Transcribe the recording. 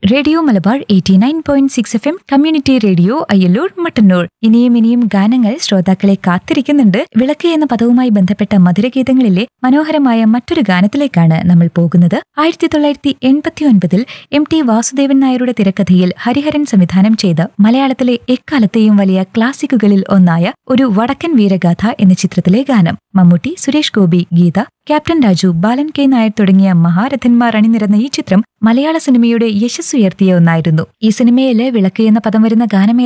radio Malabar eighty nine point six F M community radio Ayyallur Mattannur ഇനിയും ഇനിയും ഗാനങ്ങൾ ശ്രോതാക്കളെ കാത്തിരിക്കുന്നുണ്ട് വിളക്ക് എന്ന പദവുമായി ബന്ധപ്പെട്ട മധുരഗീതങ്ങളിലെ മനോഹരമായ മറ്റൊരു ഗാനത്തിലേക്കാണ് നമ്മൾ പോകുന്നത് ആയിരത്തി തൊള്ളായിരത്തി എൺപത്തി ഒൻപതിൽ എം ടി വാസുദേവൻ നായരുടെ തിരക്കഥയിൽ ഹരിഹരൻ സംവിധാനം ചെയ്ത മലയാളത്തിലെ എക്കാലത്തെയും വലിയ ക്ലാസിക്കുകളിൽ ഒന്നായ ഒരു വടക്കൻ വീരഗാഥ എന്ന ചിത്രത്തിലെ ഗാനം മമ്മൂട്ടി സുരേഷ് ഗോപി ഗീത ക്യാപ്റ്റൻ രാജു ബാലൻ കെ നായർ തുടങ്ങിയ മഹാരഥന്മാർ അണിനിരന്ന ഈ ചിത്രം മലയാള സിനിമയുടെ യശസ്സുയർത്തിയ ഒന്നായിരുന്നു ഈ സിനിമയിലെ വിളക്ക് എന്ന പദം വരുന്ന ഗാനം